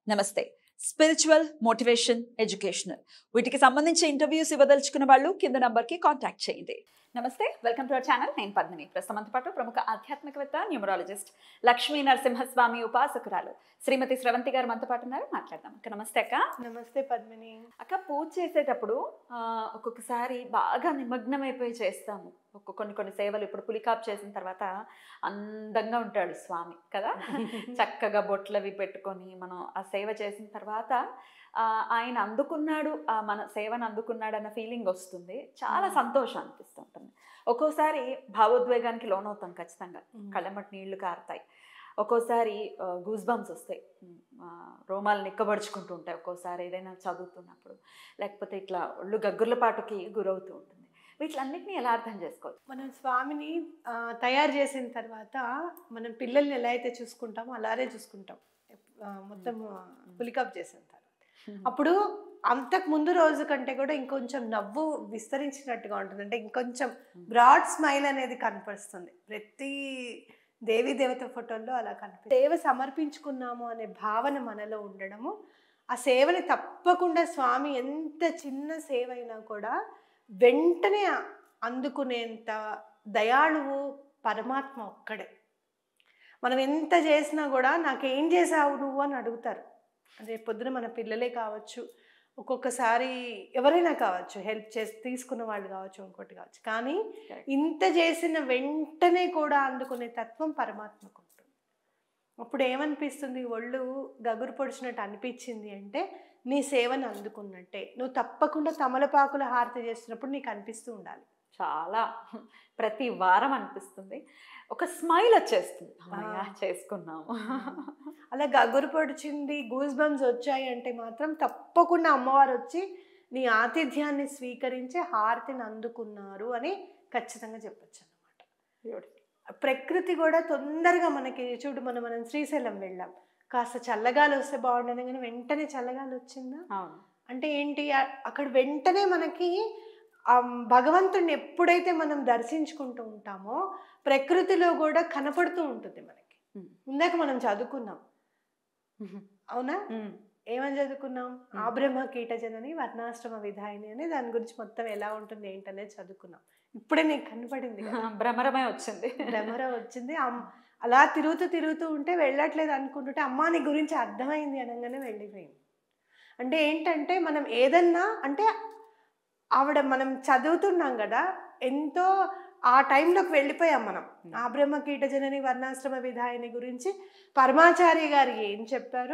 నమస్తే spiritual motivation educational వీటికి సంబంధించి ఇంటర్వ్యూస్ ఇవ్వదలుచుకున్న వాళ్ళు కింద నంబర్కి కాంటాక్ట్ చేయండి నమస్తే వెల్కమ్ టు అవర్ ఛానల్ నేను పద్మిని ప్రస్తుతంతో పాటు ప్రముఖ ఆధ్యాత్మికవేత్త న్యూమరాలజిస్ట్ లక్ష్మీ నరసింహస్వామి ఉపాసకురాలు శ్రీమతి స్రవంతి గారు మనతో పాటు ఉన్నారు మాట్లాడదాం అక్క నమస్తే అక్క నమస్తే పద్మిని అక్క పూజ చేసేటప్పుడు ఆ, ఒక్కొక్కసారి బాగా నిమగ్నమైపోయి చేస్తాము ఒక్కొక్క కొన్ని కొన్ని సేవలు ఇప్పుడు పులికాప్ చేసిన తర్వాత అందంగా ఉంటాడు స్వామి కదా చక్కగా బొట్లవి పెట్టుకొని మనం ఆ సేవ చేసిన తర్వాత ఆ, ఆయన అందుకున్నాడు ఆ మన సేవను అందుకున్నాడు అన్న ఫీలింగ్ వస్తుంది చాలా Mm. సంతోషం అనిపిస్తుంటుంది ఒక్కోసారి భావోద్వేగానికి లోనవుతాం ఖచ్చితంగా కళ్ళమటి నీళ్లు కారుతాయి ఒక్కోసారి గూస్ బంప్స్ వస్తాయి ఉమ్, ఆ, రోమాలు నిక్కబడుచుకుంటూ ఉంటాయి ఒక్కోసారి ఏదైనా చదువుతున్నప్పుడు లేకపోతే ఇట్లా ఒళ్ళు గగ్గుర్ల పాటుకి గురవుతూ ఉంటుంది వీటిలన్నిటిని ఎలా అర్థం చేసుకోవచ్చు మనం స్వామిని ఆ, తయారు చేసిన తర్వాత మనం పిల్లల్ని ఎలా అయితే చూసుకుంటామో అలానే చూసుకుంటాం ఆ, మొత్తం పులికప్ చేసిన తర్వాత అప్పుడు అంతకు ముందు రోజు కంటే కూడా ఇంకొంచెం నవ్వు విస్తరించినట్టుగా ఉంటుంది అంటే ఇంకొంచెం బ్రాడ్ స్మైల్ అనేది కనపరుస్తుంది ప్రతి దేవీ దేవత ఫోటోల్లో అలా కనిపి సేవ సమర్పించుకున్నాము అనే భావన మనలో ఉండడము ఆ సేవని తప్పకుండా స్వామి ఎంత చిన్న సేవ అయినా కూడా వెంటనే అందుకునేంత దయాళువు పరమాత్మ ఒక్కడే మనం ఎంత చేసినా కూడా నాకేం చేసావు నువ్వు అని అడుగుతారు అంటే పొద్దున మన పిల్లలే కావచ్చు ఒక్కొక్కసారి ఎవరైనా కావచ్చు హెల్ప్ చేసి తీసుకున్న వాళ్ళు కావచ్చు ఇంకోటి కావచ్చు కానీ Correct. ఇంత చేసిన వెంటనే కూడా అందుకునే తత్వం పరమాత్మకు ఉంటుంది అప్పుడు ఏమనిపిస్తుంది ఒళ్ళు గగురు పొడిచినట్టు అనిపించింది అంటే నీ సేవను అందుకున్నట్టే నువ్వు తప్పకుండా తమలపాకుల హారతి చేస్తున్నప్పుడు నీకు అనిపిస్తూ ఉండాలి చాలా ప్రతి వారం అనిపిస్తుంది ఒక స్మైల్ వచ్చేస్తుంది అమ్మయ్య ఆ. చేసుకున్నాము అలా గగురు పొడిచింది గూస్ బంప్స్ వచ్చాయి అంటే మాత్రం తప్పకుండా అమ్మవారు వచ్చి నీ ఆతిథ్యాన్ని స్వీకరించి హారతిని అందుకున్నారు అని ఖచ్చితంగా చెప్పొచ్చు అనమాట Beautiful. ప్రకృతి కూడా తొందరగా మనకి చూడు మనం మనం శ్రీశైలం వెళ్ళాం కాస్త చల్లగాలి వస్తే బాగుండదు కానీ వెంటనే చల్లగాలి వచ్చిందా అవును అంటే ఏంటి ఆ- అక్కడ వెంటనే మనకి ఆ భగవంతుడిని ఎప్పుడైతే మనం దర్శించుకుంటూ ఉంటామో ప్రకృతిలో కూడా కనపడుతూ ఉంటుంది మనకి Mm. ఇందాక మనం చదువుకున్నాం అవునా ఉమ్. ఏమని చదువుకున్నాం ఆ బ్రహ్మ కీటజనని వర్ణాశ్రమ విధాయిని అని దాని గురించి మొత్తం ఎలా ఉంటుంది ఏంటనేది చదువుకున్నాం ఇప్పుడే నీకు కనపడింది కదా. భ్రమరమే వచ్చింది భ్రమర వచ్చింది అమ్- అలా తిరుగుతూ తిరుగుతూ ఉంటే వెళ్ళట్లేదు అనుకుంటుంటే అమ్మా నీ గురించి అర్థమైంది అనగానే వెళ్ళిపోయింది అంటే ఏంటంటే మనం ఏదన్నా అంటే ఆవిడ మనం చదువుతున్నాం కదా ఎంతో ఆ టైంలోకి వెళ్ళిపోయాం మనం ఆ బ్రహ్మ కీటజనని వర్ణాశ్రమ విధాయిని గురించి పరమాచార్య గారు ఏం చెప్పారు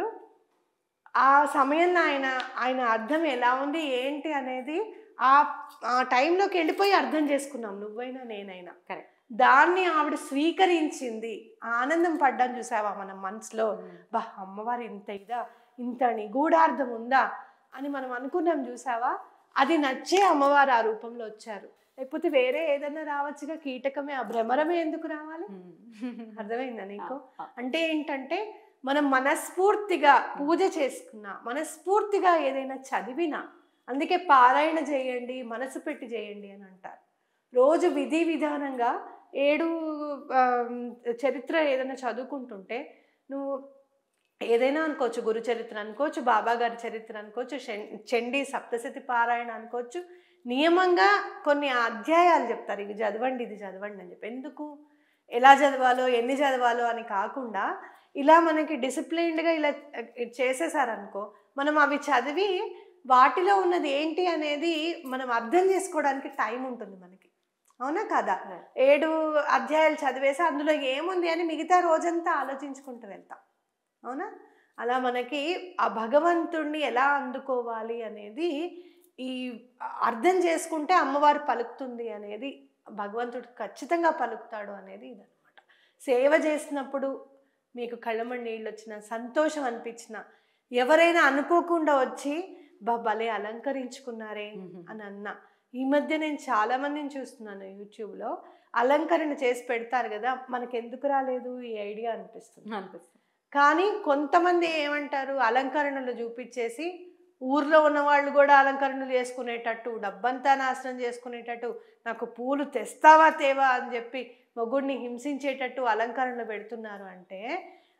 ఆ సమయంలో ఆయన ఆయన అర్థం ఎలా ఉంది ఏంటి అనేది ఆ ఆ టైంలోకి వెళ్ళిపోయి అర్థం చేసుకున్నాం నువ్వైనా నేనైనా Correct. దాన్ని ఆవిడ స్వీకరించింది ఆనందం పడ్డాను చూసావా మనం మనసులో బా అమ్మవారు ఇంత ఇదా ఇంత నిగూఢార్థం ఉందా అని మనం అనుకున్నాం చూసావా అది నచ్చే అమ్మవారు ఆ రూపంలో వచ్చారు లేకపోతే వేరే ఏదైనా రావచ్చుగా కీటకమే ఆ భ్రమరమే ఎందుకు రావాలి అర్థమైందా నీకు అంటే ఏంటంటే మనం మనస్ఫూర్తిగా పూజ చేసుకున్నా మనస్ఫూర్తిగా ఏదైనా చదివినా అందుకే పారాయణ చేయండి మనసు పెట్టి చేయండి అని అంటారు రోజు విధి విధానంగా ఏడు ఆ, చరిత్ర ఏదైనా చదువుకుంటుంటే నువ్వు ఏదైనా అనుకోవచ్చు గురు చరిత్ర అనుకోవచ్చు బాబా గారి చరిత్ర అనుకోవచ్చు శం- చండీ సప్తశతి పారాయణ అనుకోవచ్చు నియమంగా కొన్ని అధ్యాయాలు చెప్తారు ఇవి చదవండి ఇది చదవండి అని చెప్పి ఎందుకు ఎలా చదవాలో ఎన్ని చదవాలో అని కాకుండా ఇలా మనకి డిసిప్లైన్డ్గా ఇలా చేసేసారనుకో మనం అవి చదివి వాటిలో ఉన్నది ఏంటి అనేది మనం అర్థం చేసుకోవడానికి టైం ఉంటుంది మనకి అవునా కదా Right. ఏడు అధ్యాయాలు చదివేసి అందులో ఏముంది అని మిగతా రోజంతా ఆలోచించుకుంటూ వెళ్తాం అవునా అలా మనకి ఆ భగవంతుణ్ణి ఎలా అందుకోవాలి అనేది ఈ అర్థం చేసుకుంటే అమ్మవారు పలుకుతుంది అనేది భగవంతుడు ఖచ్చితంగా పలుకుతాడు అనేది ఇదనమాట సేవ చేసినప్పుడు మీకు కళ్ళమడి నీళ్ళు వచ్చిన సంతోషం అనిపించిన ఎవరైనా అనుకోకుండా వచ్చి బా భలే అలంకరించుకున్నారే అని అన్నా ఈ మధ్య నేను చాలా మందిని చూస్తున్నాను యూట్యూబ్లో అలంకరణ చేసి పెడతారు కదా మనకి ఎందుకు రాలేదు ఈ ఐడియా అనిపిస్తుంది అనిపిస్తుంది కానీ కొంతమంది ఏమంటారు అలంకరణలు చూపించేసి ఊర్లో ఉన్న వాళ్ళు కూడా అలంకరణలు చేసుకునేటట్టు డబ్బంతా నాశనం చేసుకునేటట్టు నాకు పూలు తెస్తావా తేవా అని చెప్పి మొగుడిని హింసించేటట్టు అలంకరణలు పెడుతున్నారు అంటే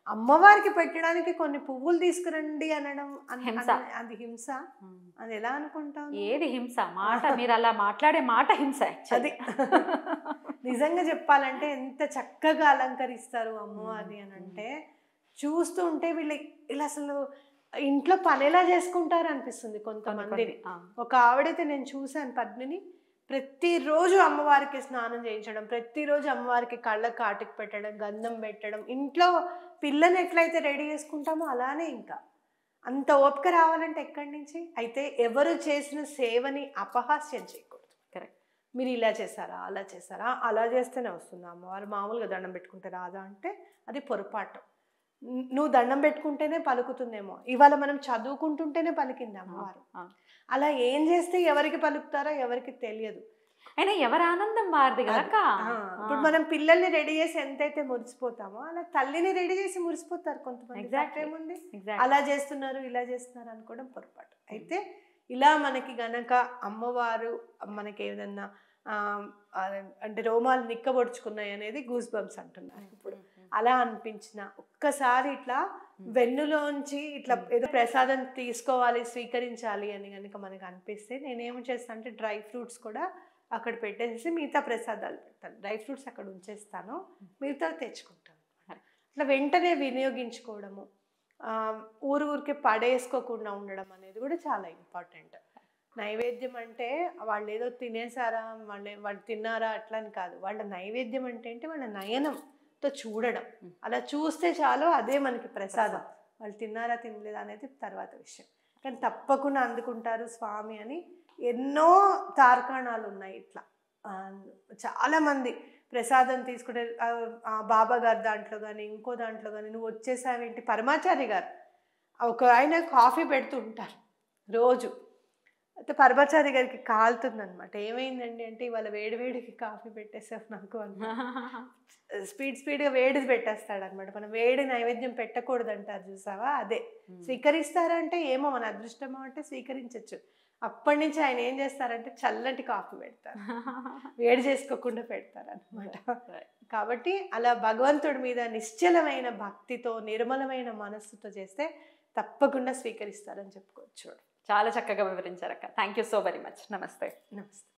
అమ్మవారికి పెట్టడానికి కొన్ని పువ్వులు తీసుకురండి అనడం అన్- హింస. అన్- అది హింస అది ఎలా అనుకుంటాం ఏది హింస మాట మీరు అలా మాట్లాడే మాట హింస అది నిజంగా చెప్పాలంటే ఎంత చక్కగా అలంకరిస్తారు అమ్మవారిని అని అంటే చూస్తూ ఉంటే వీళ్ళు ఇలా అసలు ఇంట్లో పని ఎలా చేసుకుంటారు అనిపిస్తుంది కొంతమందిని ఒక ఆవిడైతే నేను చూశాను పద్మిని ప్రతిరోజు అమ్మవారికి స్నానం చేయించడం ప్రతిరోజు అమ్మవారికి కళ్ళకు కాటికి పెట్టడం గంధం పెట్టడం ఇంట్లో పిల్లని ఎట్లయితే రెడీ చేసుకుంటామో అలానే ఇంకా అంత ఓపిక రావాలంటే ఎక్కడి నుంచి అయితే ఎవరు చేసిన సేవని అపహాస్యం చేయకూడదు Correct. మీరు ఇలా చేశారా అలా చేశారా అలా చేస్తేనే వస్తుంది అమ్మవారు మామూలుగా దండం పెట్టుకుంటే రాదా అంటే అది పొరపాటు ను- నువ్వు దండం పెట్టుకుంటేనే పలుకుతుందేమో ఇవాళ మనం చదువుకుంటుంటేనే పలికింది అమ్మవారు ఆ. అలా ఏం చేస్తే ఎవరికి పలుకుతారో ఎవరికి తెలియదు అయినా ఎవరి ఆనందం వారిది కదక్క ఆ, ఇప్పుడు మనం పిల్లల్ని రెడీ చేసి ఎంతైతే మురిసిపోతామో అలా తల్లిని రెడీ చేసి మురిసిపోతారు కొంతమంది Exactly. తప్పేముంది Exactly. అలా చేస్తున్నారు ఇలా చేస్తున్నారు అనుకోవడం పొరపాటు అయితే ఇలా మనకి గనక అమ్మవారు మనకి ఏదన్నా ఆ, ఆ, అంటే రోమాలు నిక్కబొడుచుకున్నాయి అనేది గూస్ బంప్స్ అంటున్నారు ఇప్పుడు అలా అనిపించిన ఒక్కసారి ఇట్లా వెన్నులోంచి ఇట్లా ఏదో ప్రసాదం తీసుకోవాలి స్వీకరించాలి అని కనుక మనకు అనిపిస్తే నేనేం చేస్తాను అంటే డ్రై ఫ్రూట్స్ కూడా అక్కడ పెట్టేసి మిగతా ప్రసాదాలు పెడతాను డ్రై ఫ్రూట్స్ అక్కడ ఉంచేస్తాను మిగతా తెచ్చుకుంటాను ఇట్లా వెంటనే వినియోగించుకోవడము ఆ, ఊరు ఊరికి పడేసుకోకుండా ఉండడం అనేది కూడా చాలా ఇంపార్టెంట్ నైవేద్యం అంటే వాళ్ళు ఏదో తినేసారా వాళ్ళు వాళ్ళు తిన్నారా అట్లా అని కాదు వాళ్ళ నైవేద్యం అంటే ఏంటి వాళ్ళ నయనంతో చూడడం అలా చూస్తే చాలు అదే మనకి ప్రసాదం వాళ్ళు తిన్నారా తినలేదా అనేది తర్వాత విషయం కానీ తప్పకుండా అందుకుంటారు స్వామి అని ఎన్నో తార్కాణాలు ఉన్నాయి ఇట్లా ఆ, చాలామంది ప్రసాదం తీసుకుంటే ఆ, ఆ బాబా గారు దాంట్లో కానీ ఇంకో దాంట్లో కానీ నువ్వు వచ్చేసావేంటి పరమాచారి గారు ఒక ఆయన కాఫీ పెడుతూ ఉంటారు రోజు అయితే పరమాచారి గారికి కాలుతుంది అనమాట ఏమైందండి అంటే ఇవాళ వేడివేడికి కాఫీ పెట్టేసావు నాకు అన్న స్పీడ్ స్పీడ్గా వేడిది పెట్టేస్తాడు అనమాట మనం వేడి నైవేద్యం పెట్టకూడదు అంటారు చూసావా అదే స్వీకరిస్తారంటే ఏమో మన అదృష్టమో అంటే స్వీకరించవచ్చు అప్పటి నుంచి ఆయన ఏం చేస్తారంటే చల్లటి కాఫీ పెడతారు వేడి చేసుకోకుండా పెడతారు అనమాట కాబట్టి అలా భగవంతుడి మీద నిశ్చలమైన భక్తితో నిర్మలమైన మనస్సుతో చేస్తే తప్పకుండా స్వీకరిస్తారని చెప్పుకోవచ్చు చాలా చక్కగా వివరించారక్క thank you so very much నమస్తే నమస్తే